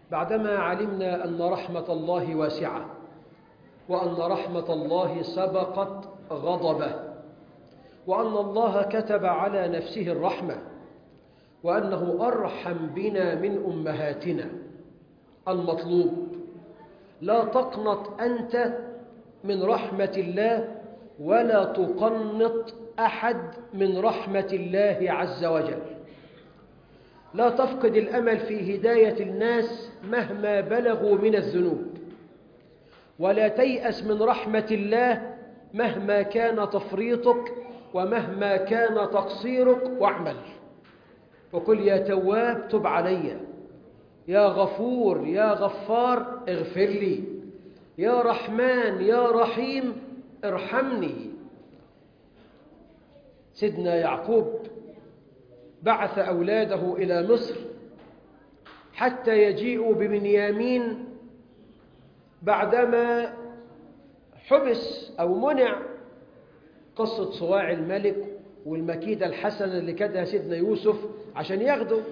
بعدما علمنا أن رحمة الله واسعة وأن رحمة الله سبقت غضبه وأن الله كتب على نفسه الرحمة وأنه أرحم بنا من أمهاتنا المطلوب لا تقنط أنت من رحمة الله ولا تقنط أحد من رحمة الله عز وجل لا تفقد الأمل في هداية الناس مهما بلغوا من الذنوب ولا تيأس من رحمة الله مهما كان تفريطك ومهما كان تقصيرك واعمل وقل يا تواب تب علي يا غفور يا غفار اغفر لي يا رحمن يا رحيم ارحمني سيدنا يعقوب بعث أولاده إلى مصر حتى يجيئوا ببنيامين بعدما حبس أو منع قصة صواع الملك والمكيدة الحسنة اللي كدها سيدنا يوسف عشان ياخده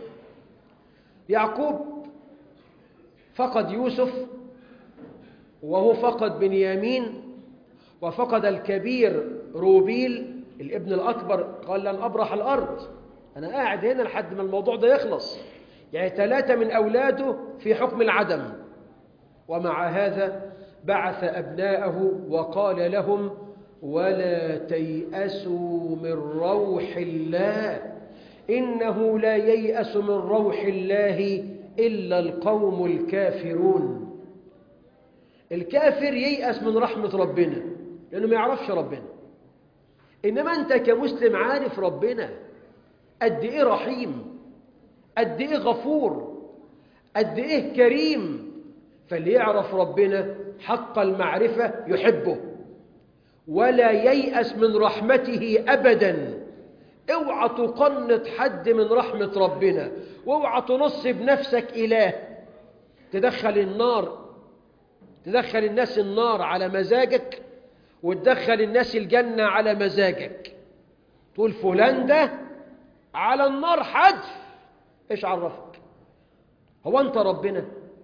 يعقوب فقد يوسف وهو فقد بنيامين وفقد الكبير روبيل الابن الأكبر قال لن أبرح الأرض أنا قاعد هنا لحد ما الموضوع ده يخلص يعني ثلاثة من أولاده في حكم العدم ومع هذا بعث أبناءه وقال لهم ولا تيأسوا من روح الله إنه لا ييأس من روح الله إلا القوم الكافرون الكافر ييأس من رحمة ربنا لأنه ما يعرفش ربنا إنما أنت كمسلم عارف ربنا قد إيه رحيم قد إيه غفور قد إيه كريم فاللي يعرف ربنا حق المعرفة يحبه ولا ييأس من رحمته أبدا اوعى تقنط حد من رحمة ربنا واوعى تنصب نفسك إله تدخل النار تدخل الناس النار على مزاجك وتدخل الناس الجنة على مزاجك تقول فلان ده على النار حدف ايش عرفك هو انت ربنا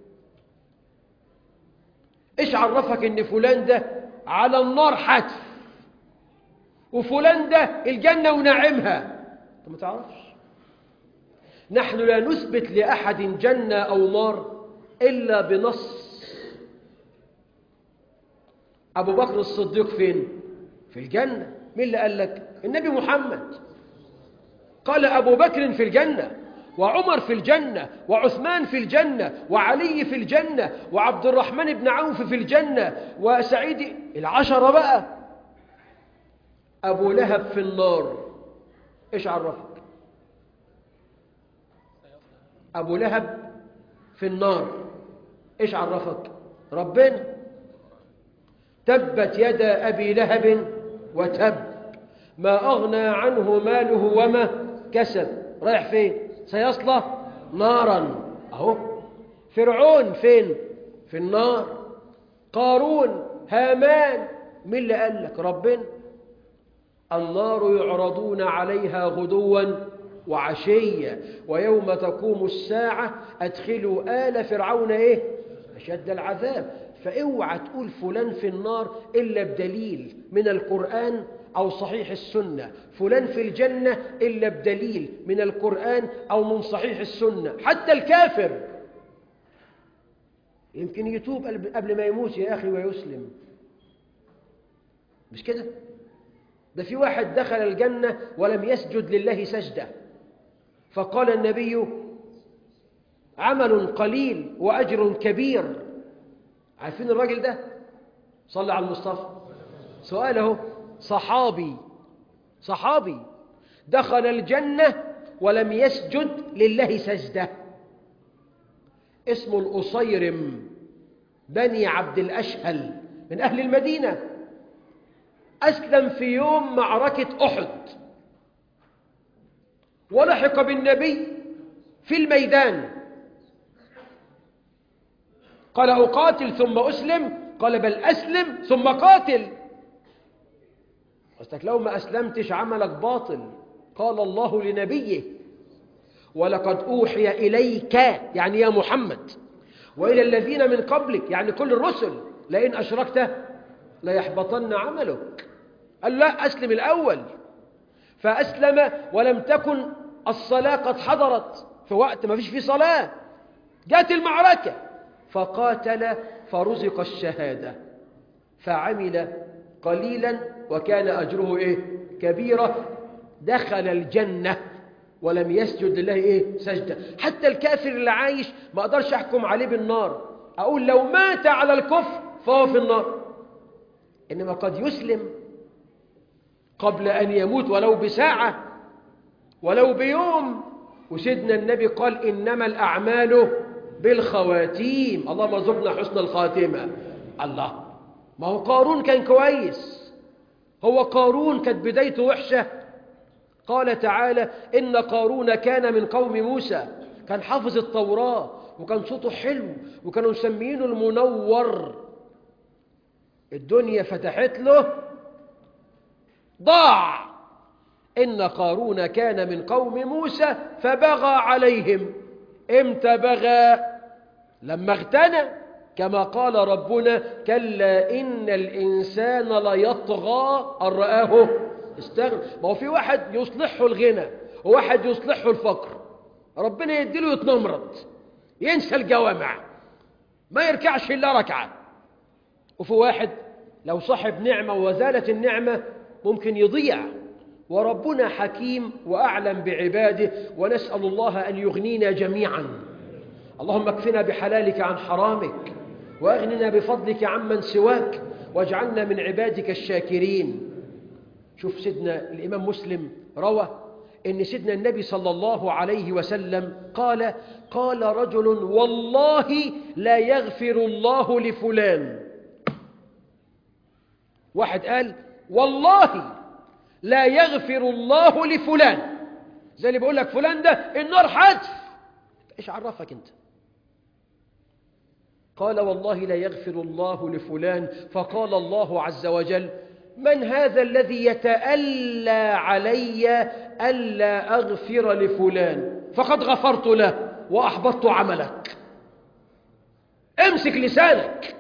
ايش عرفك ان فلان ده على النار حتف وفلان ده الجنة ونعمها انت ما تعرفش نحن لا نثبت لأحد جنة أو نار إلا بنص أبو بكر الصديق فين؟ في الجنة مين اللي قال لك؟ النبي محمد قال أبو بكر في الجنة وعمر في الجنة وعثمان في الجنة وعلي في الجنة وعبد الرحمن بن عوف في الجنة وسعيد العشرة بقى أبو لهب في النار إيش عرفك أبو لهب في النار إيش عرفك ربنا تبت يد أبي لهب وتب ما أغنى عنه ماله وما كسب رايح فين سيصلى نارا أهو فرعون فين في النار قارون هامان مين اللي قال لك ربنا النار يعرضون عليها غدوا وعشيا ويوم تقوم الساعة أدخلوا آل فرعون إيه أشد العذاب فاوعى تقول فلان في النار إلا بدليل من القرآن أو صحيح السنة فلان في الجنة إلا بدليل من القرآن أو من صحيح السنة حتى الكافر يمكن يتوب قبل ما يموت يا أخي ويسلم مش كده ده في واحد دخل الجنة ولم يسجد لله سجدة فقال النبي عمل قليل وأجر كبير عارفين الراجل ده صلى على المصطفى سؤاله صحابي صحابي دخل الجنة ولم يسجد لله سجدة اسمه الأصيرم بني عبد الأشهل من أهل المدينة أسلم في يوم معركة أحد ولحق بالنبي في الميدان قال أقاتل ثم أسلم قال بل أسلم ثم قاتل قلت لو ما أسلمتش عملك باطل قال الله لنبيه ولقد أوحي إليك يعني يا محمد وإلى الذين من قبلك يعني كل الرسل لئن أشركت ليحبطن عملك قال لا أسلم الأول فأسلم ولم تكن الصلاة قد حضرت في وقت ما فيش فيه صلاة جاءت المعركة فقاتل فرزق الشهادة فعمل قليلا وكان أجره إيه كبيرة دخل الجنة ولم يسجد لله إيه سجدة حتى الكافر اللي عايش ما أقدرش أحكم عليه بالنار أقول لو مات على الكفر فهو في النار إنما قد يسلم قبل أن يموت ولو بساعة ولو بيوم وسيدنا النبي قال إنما الأعمال بالخواتيم اللهم ارزقنا حسن الخاتمة الله ما هو قارون كان كويس هو قارون كانت بدايته وحشة قال تعالى إن قارون كان من قوم موسى كان حافظ التوراة وكان صوته حلو وكانوا مسمينه المنور الدنيا فتحت له ضاع إن قارون كان من قوم موسى فبغى عليهم امتى بغى لما اغتنى كما قال ربنا كلا إن الإنسان ليطغى أن رآه استغنى ما هو في واحد يصلحه الغنى وواحد يصلحه الفقر ربنا يديله يتنمرض ينسى الجوامع ما يركعش إلا ركعة وفي واحد لو صاحب نعمة وزالت النعمة ممكن يضيع وربنا حكيم وأعلم بعباده ونسأل الله أن يغنينا جميعا اللهم اكفنا بحلالك عن حرامك وأغننا بفضلك عمن سواك واجعلنا من عبادك الشاكرين شوف سيدنا الإمام مسلم روى إن سيدنا النبي صلى الله عليه وسلم قال قال رجل والله لا يغفر الله لفلان واحد قال والله لا يغفر الله لفلان زي اللي بيقول لك فلان ده النار حتف ايش عرفك انت قال والله لا يغفر الله لفلان فقال الله عز وجل من هذا الذي يتألى علي ألا أغفر لفلان فقد غفرت له وأحبطت عملك امسك لسانك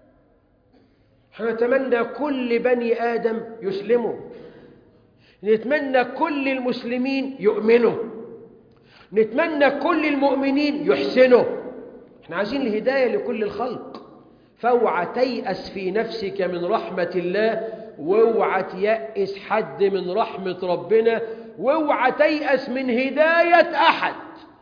نتمنى كل بني آدم يسلموا نتمنى كل المسلمين يؤمنوا نتمنى كل المؤمنين يحسنوا احنا عايزين الهداية لكل الخلق فاوعى تيأس في نفسك من رحمة الله واوعى تيأس حد من رحمة ربنا واوعى تيأس من هداية أحد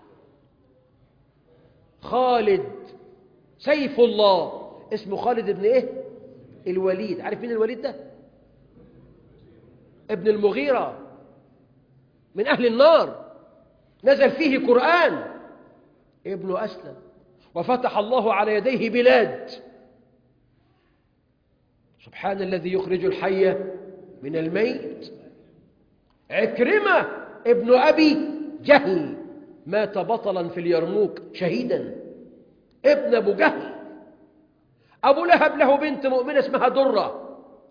خالد سيف الله اسمه خالد ابن ايه الوليد عارف مين الوليد ده ابن المغيرة من أهل النار نزل فيه قرآن ابنه أسلم وفتح الله على يديه بلاد سبحان الذي يخرج الحي من الميت عكرمة ابن أبي جهل مات بطلا في اليرموك شهيدا ابن أبو جهل أبو لهب له بنت مؤمنة اسمها درة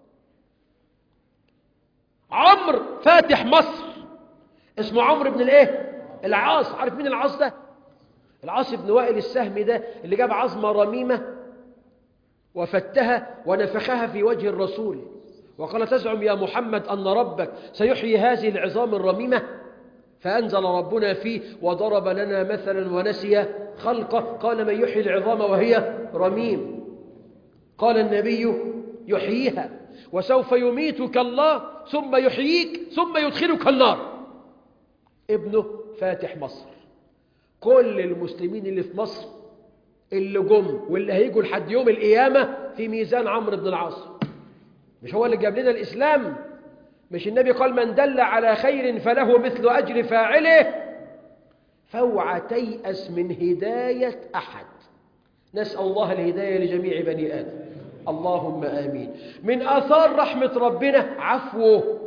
عمرو فاتح مصر اسمه عمرو بن الايه العاص عارف مين العاص ده العاص بن وائل السهمي ده اللي جاب عظمة رميمة وفتها ونفخها في وجه الرسول وقال تزعم يا محمد أن ربك سيحيي هذه العظام الرميمة فأنزل ربنا فيه وضرب لنا مثلا ونسي خلقه قال من يحيي العظام وهي رميم قال النبي يحييها وسوف يميتك الله ثم يحييك ثم يدخلك النار ابنه فاتح مصر كل المسلمين اللي في مصر اللي جم واللي هيجوا لحد يوم القيامة في ميزان عمرو بن العاص مش هو اللي جاب لنا الإسلام مش النبي قال من دل على خير فله مثل أجر فاعله فاوعى تيأس من هداية أحد نسأل الله الهداية لجميع بني آدم اللهم آمين من آثار رحمة ربنا عفوه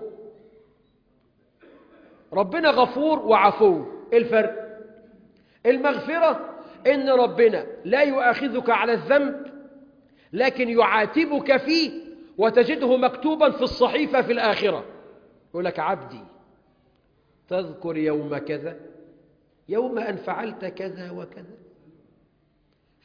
ربنا غفور وعفو إيه الفرق المغفرة إن ربنا لا يؤاخذك على الذنب لكن يعاتبك فيه وتجده مكتوبا في الصحيفة في الآخرة يقول لك عبدي تذكر يوم كذا يوم أن فعلت كذا وكذا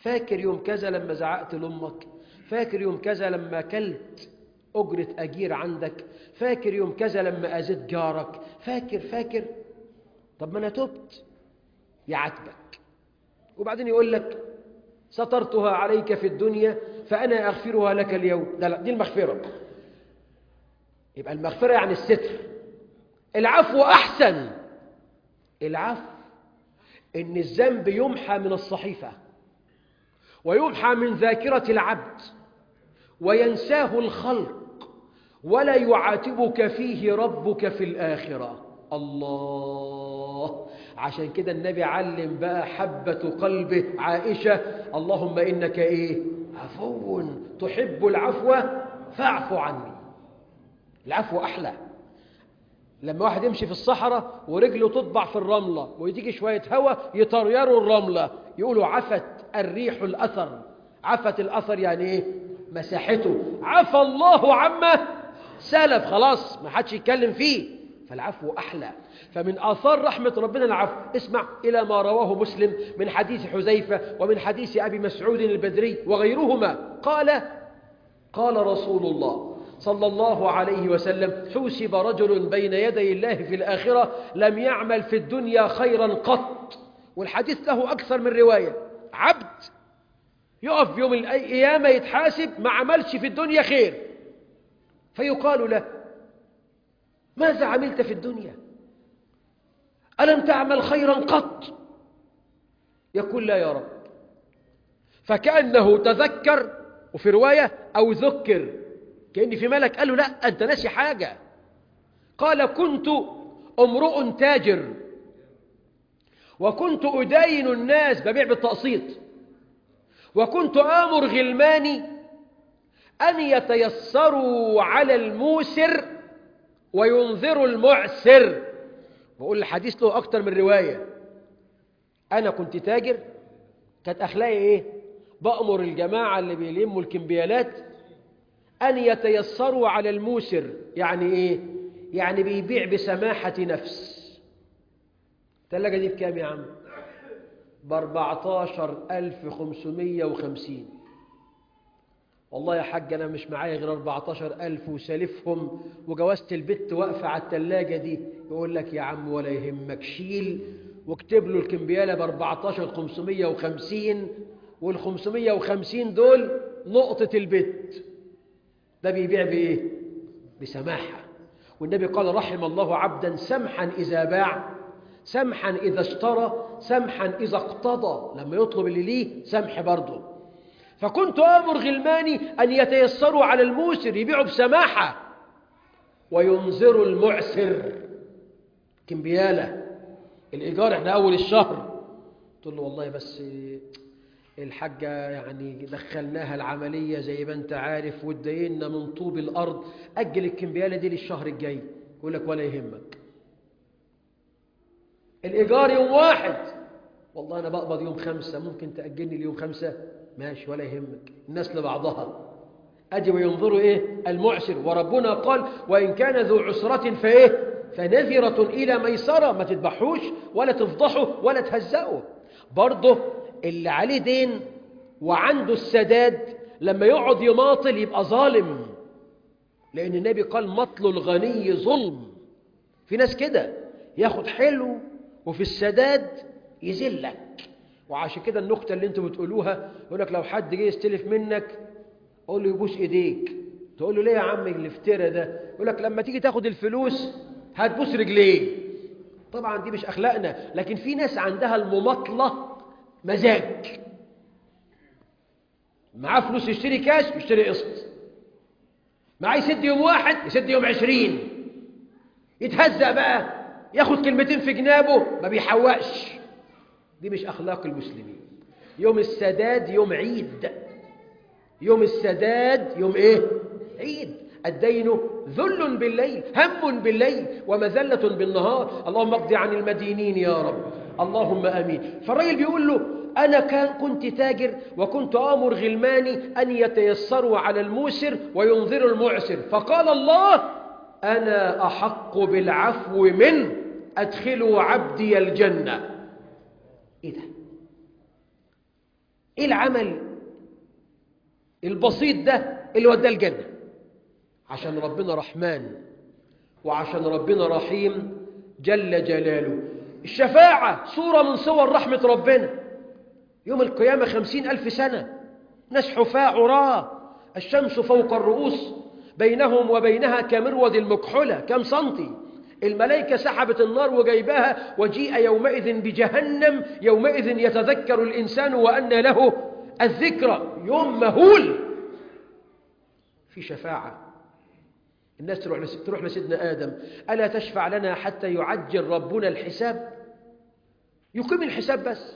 فاكر يوم كذا لما زعقت لأمك فاكر يوم كذا لما كلت أجرة أجير عندك فاكر يوم كذا لما أذيت جارك فاكر فاكر طب ما أنا تبت يعاتبك وبعدين يقول لك سترتها عليك في الدنيا فأنا أغفرها لك اليوم ده لا دي المغفرة يبقى المغفرة يعني الستر العفو أحسن العفو إن الذنب يمحى من الصحيفة ويمحى من ذاكرة العبد وينساه الخلق ولا يعاتبك فيه ربك في الآخرة الله عشان كده النبي علم بقى حبة قلبه عائشة اللهم إنك إيه عفو تحب العفو فاعف عني العفو أحلى لما واحد يمشي في الصحراء ورجله تطبع في الرملة ويجي شوية هواء يطريروا الرملة يقولوا عفت الريح الأثر عفت الأثر يعني إيه مساحته عفى الله عما سلف خلاص ما حدش يتكلم فيه فالعفو أحلى فمن آثار رحمة ربنا العفو اسمع إلى ما رواه مسلم من حديث حذيفة ومن حديث أبي مسعود البدري وغيرهما قال قال رسول الله صلى الله عليه وسلم حوسب رجل بين يدي الله في الآخرة لم يعمل في الدنيا خيرا قط والحديث له أكثر من رواية عبد يقف يوم القيامة يتحاسب ما عملش في الدنيا خير فيقال له ماذا عملت في الدنيا ألم تعمل خيرا قط يقول لا يا رب فكأنه تذكر وفي رواية أو ذكر كأن في ملك قال له لا أنت ناسي حاجة قال كنت امرؤ تاجر وكنت أداين الناس ببيع بالتقسيط وكنت آمر غلماني أن يتيسروا على الموسر وينذروا المعسر بقول الحديث له أكتر من رواية أنا كنت تاجر كانت أخلاقي إيه بأمر الجماعة اللي بيلموا الكمبيالات أن يتيسروا على الموسر يعني إيه يعني بيبيع بسماحة نفس الثلاجة دي بكام يا عم باربعتاشر ألف خمسمية وخمسين والله يا حاج أنا مش معايا غير أربعتاشر ألف وسالفهم وجوازة البت واقفة على التلاجة دي يقول لك يا عم ولا يهمك شيل واكتب له الكمبيالة باربعتاشر خمسمية وخمسين والخمسمية وخمسين دول نقطة البت ده بيبيع بإيه؟ بسماحة والنبي قال رحم الله عبدا سمحا إذا باع سمحا إذا اشترى سمحا إذا اقتضى لما يطلب اللي ليه سمح برضه فكنت آمر غلماني أن يتيسروا على الموسر يبيعوا بسماحة وينذروا المعسر كمبيالة الإيجار إحنا أول الشهر تقول له والله بس الحاجة يعني دخلناها العملية زي ما أنت عارف وادينا من طوب الأرض أجل الكمبيالة دي للشهر الجاي يقول لك ولا يهمك الإيجار يوم واحد والله أنا بقبض يوم خمسة ممكن تأجلني ليوم خمسة ماشي ولا يهمك الناس لبعضها أجي وينظروا إيه المعسر وربنا قال وإن كان ذو عسرة فإيه فنذرة إلى ميسرة ما تذبحوش ولا تفضحه ولا تهزقه برضه اللي عليه دين وعنده السداد لما يقعد يماطل يبقى ظالم لأن النبي قال مطل الغني ظلم في ناس كده ياخد حلو وفي السداد يذلك وعشان كده النكتة اللي انتوا بتقولوها يقول لك لو حد جه يستلف منك قول له يبوس ايديك تقول له ليه يا عم الافتراء ده يقول لك لما تيجي تاخد الفلوس هتبوس رجليه طبعا دي مش اخلاقنا لكن في ناس عندها المماطله مزاج معاه فلوس يشتري كاش يشتري قسط معاه يسد يوم واحد يسد يوم عشرين يتهزأ بقى ياخد كلمتين في جنابه ما بيحوقش دي مش أخلاق المسلمين يوم السداد يوم عيد يوم السداد يوم إيه؟ عيد الدين ذل بالليل هم بالليل ومذلة بالنهار اللهم اقض عن المدينين يا رب اللهم أمين فالراجل بيقول له أنا كان كنت تاجر وكنت آمر غلماني أن يتيسروا على الموسر وينذروا المعسر فقال الله أنا أحق بالعفو من أدخلوا عبدي الجنة إيه ده إيه العمل البسيط ده اللي وداه الجنة عشان ربنا رحمن وعشان ربنا رحيم جل جلاله الشفاعة صورة من صور رحمة ربنا يوم القيامة خمسين ألف سنة ناس حفاة عراة الشمس فوق الرؤوس بينهم وبينها كمرود المكحلة كم سنتي الملائكة سحبت النار وجايباها وجيء يومئذ بجهنم يومئذ يتذكر الإنسان وأن له الذكرى يوم مهول في شفاعة الناس تروح تروح لسيدنا آدم ألا تشفع لنا حتى يعجل ربنا الحساب يقيم الحساب بس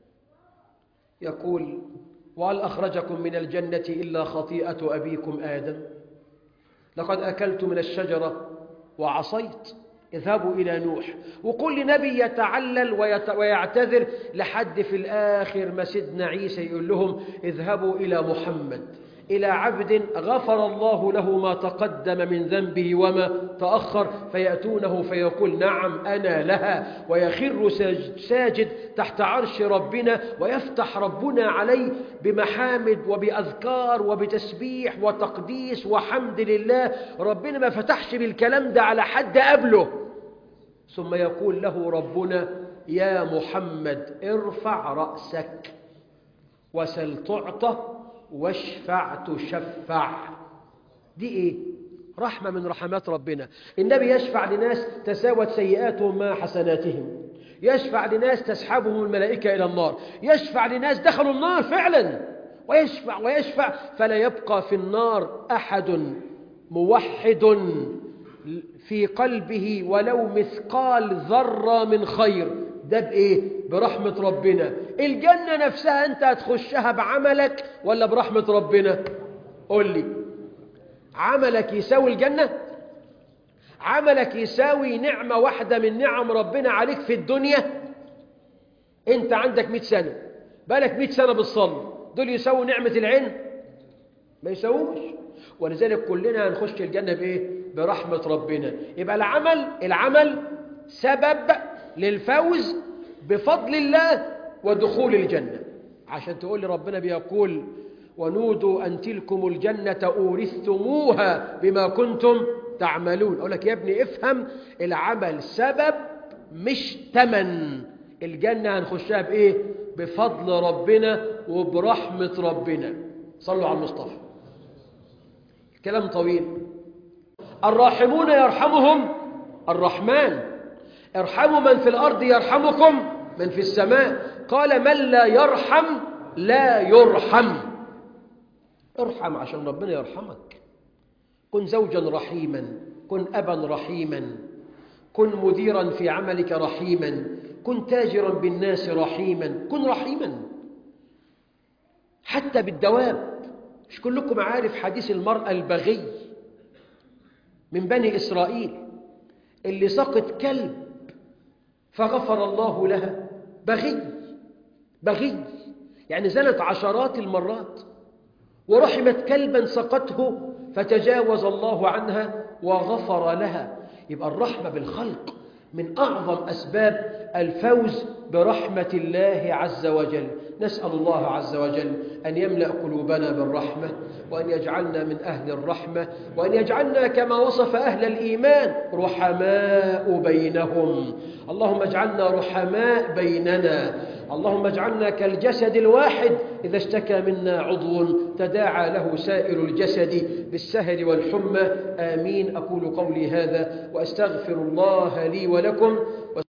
يقول وهل أخرجكم من الجنة إلا خطيئة أبيكم آدم لقد أكلت من الشجرة وعصيت اذهبوا إلى نوح وكل نبي يتعلل ويت... ويعتذر لحد في الآخر ما سيدنا عيسى يقول لهم اذهبوا إلى محمد إلى عبد غفر الله له ما تقدم من ذنبه وما تأخر فيأتونه فيقول نعم أنا لها ويخر ساجد تحت عرش ربنا ويفتح ربنا عليه بمحامد وبأذكار وبتسبيح وتقديس وحمد لله ربنا ما فتحش بالكلام ده على حد قبله ثم يقول له ربنا يا محمد ارفع رأسك وسل تعطى واشفع تشفع دي ايه رحمة من رحمات ربنا النبي يشفع لناس تساوت سيئاتهم مع حسناتهم يشفع لناس تسحبهم الملائكة إلى النار يشفع لناس دخلوا النار فعلا ويشفع ويشفع فلا يبقى في النار أحد موحد في قلبه ولو مثقال ذرة من خير ده بإيه؟ برحمة ربنا الجنة نفسها أنت هتخشها بعملك ولا برحمة ربنا قول لي عملك يساوي الجنة عملك يساوي نعمة واحدة من نعم ربنا عليك في الدنيا أنت عندك مئة سنة بالك مئة سنة بالصلاة دول يساووا نعمة العلم ما يساووش ولذلك كلنا هنخش الجنة بإيه برحمة ربنا يبقى العمل العمل سبب للفوز بفضل الله ودخول الجنة عشان تقول لي ربنا بيقول ونودوا أن تلكم الجنة أورثتموها بما كنتم تعملون أقول لك يا ابني افهم العمل سبب مش تمن الجنة هنخشها بإيه بفضل ربنا وبرحمة ربنا صلوا على المصطفى كلام طويل الراحمون يرحمهم الرحمن ارحموا من في الأرض يرحمكم من في السماء قال من لا يرحم لا يرحم ارحم عشان ربنا يرحمك كن زوجا رحيما كن أبا رحيما كن مديرا في عملك رحيما كن تاجرا بالناس رحيما كن رحيما حتى بالدواب مش كلكم عارف حديث المرأة البغي من بني إسرائيل اللي سقط كلب فغفر الله لها بغي بغي يعني زنت عشرات المرات ورحمت كلبا سقته فتجاوز الله عنها وغفر لها يبقى الرحمة بالخلق من أعظم أسباب الفوز برحمة الله عز وجل نسأل الله عز وجل أن يملأ قلوبنا بالرحمة وأن يجعلنا من أهل الرحمة وأن يجعلنا كما وصف أهل الإيمان رحماء بينهم اللهم اجعلنا رحماء بيننا اللهم اجعلنا كالجسد الواحد إذا اشتكى منا عضو تداعى له سائر الجسد بالسهر والحمى آمين أقول قولي هذا وأستغفر الله لي ولكم